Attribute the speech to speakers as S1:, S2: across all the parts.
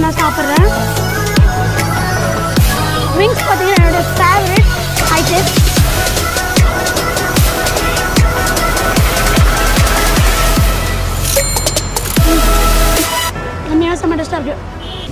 S1: இப்போ நான் சாப்பிட்றேன் விங்ஸ் பார்த்தீங்கன்னா என்னோட ஃபேவரட் ஹை டேஸ்ட் உண்மையாக செம்ம டேஸ்ட்டாக இருக்குது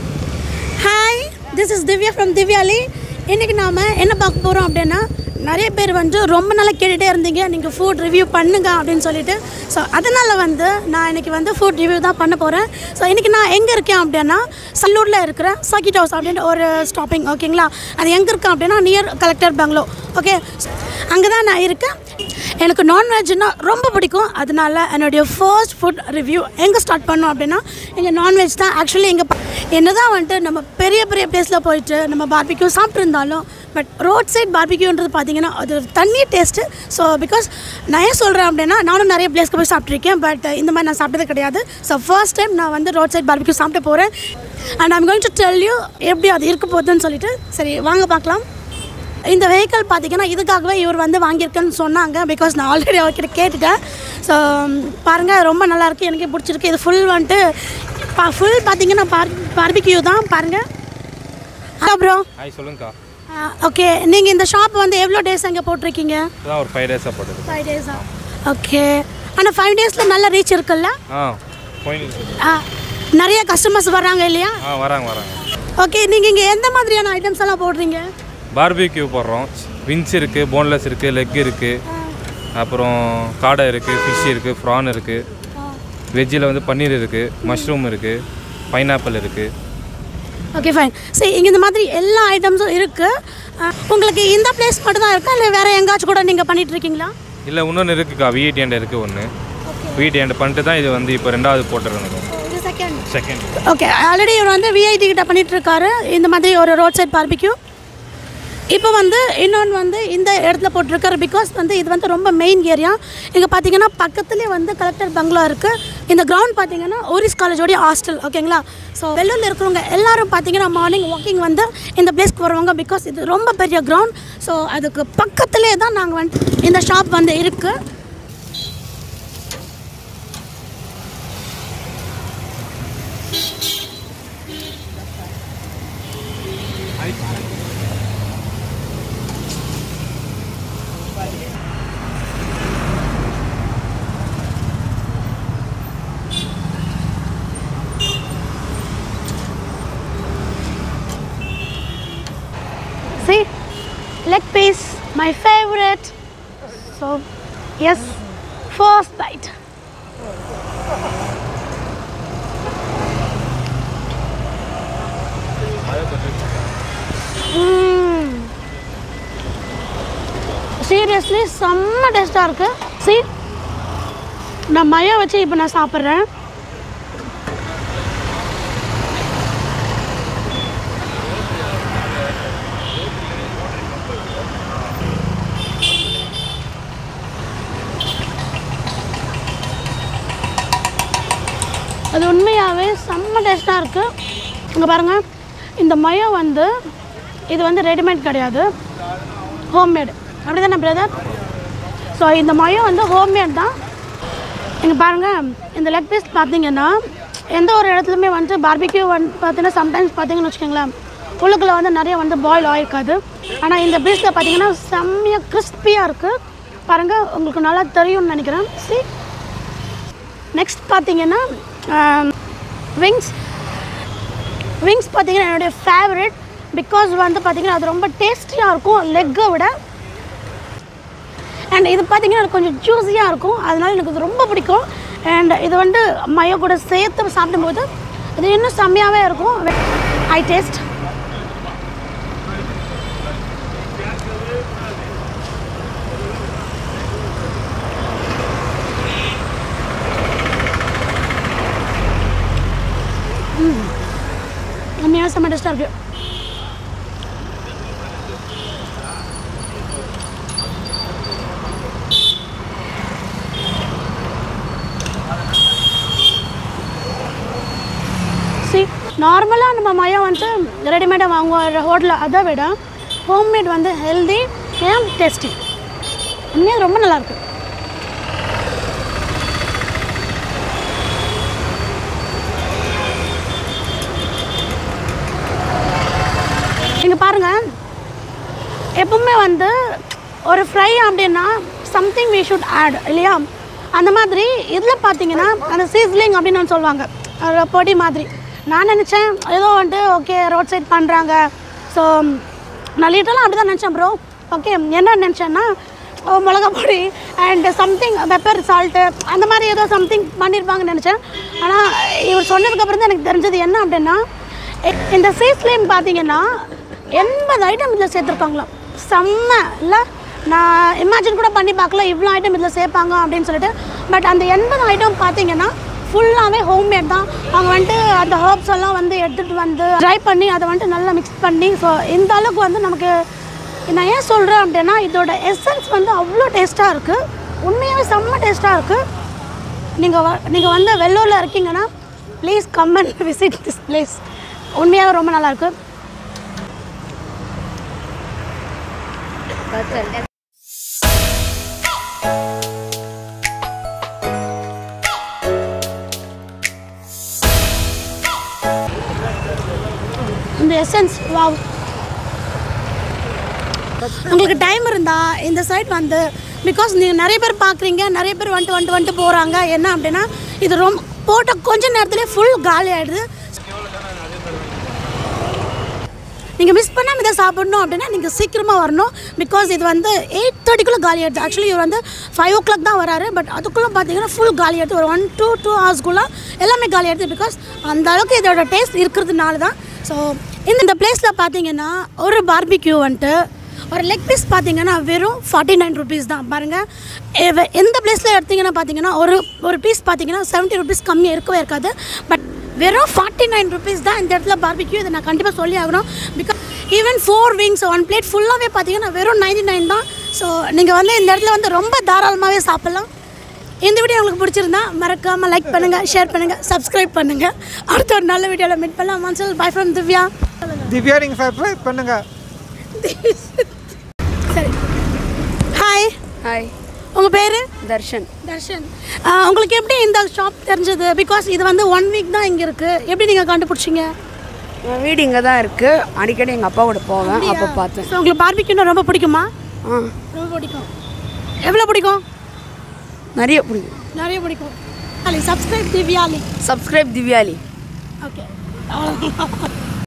S1: hi this is Divya from Divyali இன்றைக்கி நாம் என்ன பார்க்க போகிறோம் அப்படின்னா நிறைய பேர் வந்து ரொம்ப நாளாக கேட்டுகிட்டே இருந்தீங்க நீங்கள் ஃபுட் ரிவ்யூ பண்ணுங்க அப்படின்னு சொல்லிட்டு ஸோ அதனால் வந்து நான் இன்றைக்கி வந்து ஃபுட் ரிவ்யூ தான் பண்ண போகிறேன் ஸோ இன்றைக்கி நான் எங்கே இருக்கேன் அப்படின்னா சல்லூரில் இருக்கிற சர்க்கிட் ஹவுஸ் அப்படின்ற ஒரு ஸ்டாப்பிங் ஓகேங்களா அது எங்கே இருக்கேன் அப்படின்னா நியர் கலெக்டர் பங்களோ ஓகே அங்கே தான் நான் இருக்கேன் எனக்கு நான்வெஜ்னா ரொம்ப பிடிக்கும் அதனால என்னுடைய ஃபர்ஸ்ட் ஃபுட் ரிவ்யூ எங்கே ஸ்டார்ட் பண்ணோம் அப்படின்னா இங்கே நான்வெஜ் தான் ஆக்சுவலி இங்கே என்ன தான் வந்துட்டு நம்ம பெரிய பெரிய பிளேஸில் போயிட்டு நம்ம பார்பிக்யூ சாப்பிட்ருந்தாலும் பட் ரோட் சைட் பார்பிக்யூன்றது பார்த்தீங்கன்னா அது ஒரு தண்ணி டேஸ்ட்டு ஸோ பிகாஸ் நான் ஏன் சொல்கிறேன் அப்படின்னா நானும் நிறைய பிளேஸ்க்கு போய் சாப்பிட்ருக்கேன் பட் இந்த மாதிரி நான் சாப்பிட்டது கிடையாது ஸோ ஃபர்ஸ்ட் டைம் நான் வந்து ரோட் சைட் பார்பிக்யூ சாப்பிட்டு போகிறேன் and I'm going to tell you எப்படி அது இருக்க போகுதுன்னு சொல்லிட்டு சரி வாங்க பார்க்கலாம் இந்த வெஹிக்கிள் பார்த்தீங்கன்னா இதுக்காகவே இவர் வந்து வாங்கியிருக்கேன்னு சொன்னாங்க பிகாஸ் நான் ஆல்ரெடி அவர்கிட்ட கேட்டுட்டேன் ஸோ பாருங்கள் ரொம்ப நல்லாயிருக்கு எனக்கு பிடிச்சிருக்கு இது ஃபுல் வந்துட்டு பா ஃபுல் பார்த்தீங்கன்னா பார் பார்பிக்யூ தான் பாருங்கள் ஹலோ ப்ரோ
S2: ஹாய் சொல்லுங்கக்கா
S1: ஓகே நீங்கள் இந்த ஷாப் வந்து எவ்வளோ டேஸ் அங்கே போட்டிருக்கீங்க
S2: இப்போதான் ஒரு ஃபைவ் டேஸாக போட்டது
S1: ஃபைவ் டேஸா ஓகே ஆனால் ஃபைவ் டேஸில் நல்ல ரீச் இருக்குல்ல
S2: ஆ போயின்னு
S1: ஆ, நிறைய கஸ்டமர்ஸ் வராங்க இல்லையா
S2: ஆ வராங்க வராங்க
S1: ஓகே நீங்கள் இங்கே எந்த மாதிரியான ஐட்டம்ஸ் எல்லாம் போடுறீங்க
S2: பார்பிக்யூ போடுறோம் விங்ஸ் இருக்குது போன்லெஸ் இருக்குது லெக் இருக்குது அப்புறம் காடை இருக்குது ஃபிஷ் இருக்குது ப்ரான் இருக்குது வெஜ்ஜில் வந்து பன்னீர் இருக்குது மஷ்ரூம் இருக்குது பைனாப்பிள் இருக்குது
S1: ஓகே ஃபைன் சரி இங்கே இந்த மாதிரி எல்லா ஐட்டம்ஸும் இருக்குது உங்களுக்கு இந்த பிளேஸ் மட்டும் தான் இருக்கா இல்லை வேறு எங்காச்சும் கூட நீங்கள் பண்ணிட்டு இருக்கீங்களா
S2: இல்லை இன்னொன்று இருக்குக்கா விஐடி ஹேண்ட் இருக்குது ஒன்று விஐடி ஹேண்ட் பண்ணிட்டு தான் இது வந்து இப்போ ரெண்டாவது போட்டுருக்கோம்
S1: இது செகண்ட்
S2: செகண்ட்
S1: ஓகே ஆல்ரெடி இவர் வந்து விஐடி கிட்ட பண்ணிட்டு இருக்காரு இந்த மாதிரி ஒரு ரோட் சைட் பார்பிக்யூ இப்போ வந்து இன்னொன்று வந்து இந்த இடத்துல போட்டிருக்காரு பிகாஸ் வந்து இது வந்து ரொம்ப மெயின் ஏரியா இங்கே பார்த்தீங்கன்னா பக்கத்துலேயே வந்து கலெக்டர் பங்களா இருக்குது இந்த கிரவுண்ட் பார்த்தீங்கன்னா ஓரிஸ் காலேஜோடைய ஹாஸ்டல் ஓகேங்களா ஸோ வெள்ளூரில் இருக்கிறவங்க எல்லாரும் பார்த்தீங்கன்னா மார்னிங் வாக்கிங் வந்து இந்த பிளேஸ்க்கு வருவாங்க பிகாஸ் இது ரொம்ப பெரிய கிரவுண்ட் ஸோ அதுக்கு பக்கத்துலேயே தான் நாங்கள் வந்து இந்த ஷாப் வந்து இருக்குது See, leg piece, my favorite. So, yes, first bite. Seriously செம்ம டேஸ்ட்டாக இருக்குது சி நான் மய வச்சு இப்போ நான் சாப்பிட்றேன் அது உண்மையாகவே செம்ம டேஸ்ட்டாக இருக்குது இங்கே பாருங்கள் இந்த மயம் வந்து இது வந்து ரெடிமேட் கிடையாது ஹோம்மேடு அப்படி தானே பிரதர் ஸோ இந்த மயம் வந்து ஹோம்மேட் தான் இங்கே பாருங்கள் இந்த லெக் பீஸ் பார்த்தீங்கன்னா எந்த ஒரு இடத்துலையுமே வந்து பார்பிக்யூ வந்து பார்த்தீங்கன்னா சம்டைம்ஸ் பார்த்தீங்கன்னு வச்சுக்கோங்களேன் உள்ளுக்குள்ளே வந்து நிறைய வந்து பாயில் ஆகிருக்காது ஆனால் இந்த பீஸில் பார்த்தீங்கன்னா செம்மையாக கிறிஸ்பியாக இருக்குது பாருங்கள் உங்களுக்கு நல்லா தெரியும்னு நினைக்கிறேன் சி நெக்ஸ்ட் பார்த்தீங்கன்னா விங்ஸ் விங்ஸ் பார்த்தீங்கன்னா என்னுடைய ஃபேவரட் பிகாஸ் வந்து பார்த்தீங்கன்னா அது ரொம்ப டேஸ்டியாக இருக்கும் லெக்கை விட அண்ட் இது பார்த்தீங்கன்னா எனக்கு கொஞ்சம் ஜூஸியாக இருக்கும் அதனால எனக்கு இது ரொம்ப பிடிக்கும் அண்ட் இது வந்து மயோ கூட சேர்த்து சாப்பிடும்போது இது இன்னும் செம்மையாகவே இருக்கும் ஐ டேஸ்ட் உண்மையாக செம்ம டேஸ்ட்டாக இருக்குது சி நார்மலாக நம்ம மயம் வந்துட்டு ரெடிமேடாக வாங்குவோம் ஹோட்டலில் அதை விட ஹோம்மேட் வந்து ஹெல்தி அண்ட் டேஸ்டி உண்மையாக ரொம்ப நல்லாயிருக்கு எப்பவுமே வந்து ஒரு ஃப்ரை அப்படின்னா சம்திங் we ஷுட் ஆட் இல்லையா அந்த மாதிரி இதில் பார்த்தீங்கன்னா அந்த சீஸ்லிங் அப்படின்னு ஒன்று சொல்லுவாங்க ஒரு பொடி மாதிரி நான் நினச்சேன் ஏதோ வந்துட்டு ஓகே ரோட் சைட் பண்ணுறாங்க ஸோ நான் லிட்டரலாக அப்படி தான் நினச்சேன் ப்ரோ ஓகே என்ன நினச்சேன்னா ஓ, மிளகா பொடி அண்ட் சம்திங் பெப்பர் சால்ட்டு அந்த மாதிரி ஏதோ சம்திங் பண்ணியிருப்பாங்கன்னு நினச்சேன் ஆனால் இவர் சொன்னதுக்கப்புறம் தான் எனக்கு தெரிஞ்சது என்ன அப்படின்னா இ- இந்த சீஸ்லேயும் பார்த்தீங்கன்னா எண்பது ஐட்டம் இதில் சேர்த்துருக்காங்களாம் செம்ம இல்லை நான் இமேஜின் கூட பண்ணி பார்க்கல இவ்வளோ ஐட்டம் இதில் சேர்ப்பாங்க அப்படின்னு சொல்லிட்டு பட் அந்த எண்பது ஐட்டம் பார்த்தீங்கன்னா ஃபுல்லாகவே ஹோம்மேட் தான் அவங்க வந்துட்டு அந்த ஹர்ப்ஸ் எல்லாம் வந்து எடுத்துகிட்டு வந்து ட்ரை பண்ணி அதை வந்துட்டு நல்லா மிக்ஸ் பண்ணி ஸோ இந்த அளவுக்கு வந்து நமக்கு நான் ஏன் சொல்கிறேன் அப்படின்னா இதோட எசன்ஸ் வந்து அவ்வளோ டேஸ்ட்டாக இருக்குது உண்மையாகவே செம்ம டேஸ்ட்டாக இருக்குது நீங்கள் வ நீங்கள் வந்து வெள்ளூரில் இருக்கீங்கன்னா please come and visit this place உண்மையாகவே ரொம்ப நல்லாயிருக்கு இந்த எசன்ஸ் வாவ் உங்களுக்கு டைம் இருந்தால் இந்த சைட் வந்து பிகாஸ் நீங்கள் நிறைய பேர் பார்க்குறீங்க நிறைய பேர் வந்துட்டு வந்துட்டு வந்துட்டு போகிறாங்க என்ன அப்படின்னா இது ரொம்ப போட்ட கொஞ்ச நேரத்துலேயே ஃபுல் காலி ஆகிடுது நீங்கள் மிஸ் பண்ணாமல் இதை சாப்பிடணும் அப்படின்னா நீங்கள் சீக்கிரமாக வரணும் பிகாஸ் இது வந்து எயிட் தேர்ட்டிக்குள்ளே காலி ஆகிடுது ஆக்சுவலி இவர் வந்து ஃபைவ் ஓ கிளாக் தான் வராரு பட் அதுக்குள்ளே பார்த்தீங்கன்னா ஃபுல் காலி ஆகிடுது ஒரு ஒன் டூ டூ ஹவர்ஸ்க்குள்ளே எல்லாமே காலி ஆகிடுது பிகாஸ் அந்த அளவுக்கு இதோட டேஸ்ட் இருக்கிறதுனால தான் ஸோ இந்த இந்த பிளேஸில் பார்த்தீங்கன்னா ஒரு பார்பிக்யூ வந்துட்டு ஒரு லெக் பீஸ் பார்த்தீங்கன்னா வெறும் ஃபார்ட்டி நைன் ருபீஸ் தான் பாருங்கள் எவ- எந்த பிளேஸில் எடுத்தீங்கன்னா பார்த்தீங்கன்னா ஒரு ஒரு பீஸ் பார்த்தீங்கன்னா செவன்ட்டி ருபீஸ் கம்மியாக இருக்கவே இருக்காது பட் வெறும் ஃபார்ட்டி நைன் ருபீஸ் தான் இந்த இடத்துல பார்பிக்யூ இதை நான் கண்டிப்பாக சொல்லி ஆகணும் because even four wings one plate ஃபுல்லாகவே பார்த்தீங்கன்னா வெறும் நைன்டி நைன் தான் ஸோ நீங்கள் வந்து இந்த இடத்துல வந்து ரொம்ப தாராளமாகவே சாப்பிட்லாம் இந்த வீடியோ உங்களுக்கு பிடிச்சிருந்தா மறக்காமல் லைக் பண்ணுங்கள் ஷேர் பண்ணுங்கள் சப்ஸ்கிரைப் பண்ணுங்கள் அடுத்த ஒரு நல்ல வீடியோவில் மீட் பண்ணலாம் மன்சல் பை ஃப்ரம் திவ்யா
S3: திவ்யா நீங்கள் சப்ஸ்கிரைப் பண்ணுங்கள்
S1: சரி ஹாய்
S4: ஹாய்
S1: உங்கள் பேர்
S4: தர்ஷன்
S1: தர்ஷன் ஆ, உங்களுக்கு எப்படி இந்த ஷாப் தெரிஞ்சது பிகாஸ் இது வந்து ஒன் வீக் தான் இங்கே இருக்குது எப்படி நீங்கள் கண்டுபிடிச்சிங்க
S4: என் வீடு இங்கே தான் இருக்குது அடிக்கடி எங்கள் அப்பா கூட போவேன் அப்போ பார்த்தேன்
S1: ஸோ உங்களுக்கு பார்பிக்யூனா ரொம்ப பிடிக்குமா
S4: ஆ
S1: ரொம்ப பிடிக்கும் எவ்வளோ பிடிக்கும்
S4: நிறைய பிடிக்கும்
S1: நிறைய பிடிக்கும் அலி subscribe Divyali
S4: subscribe Divyali
S1: okay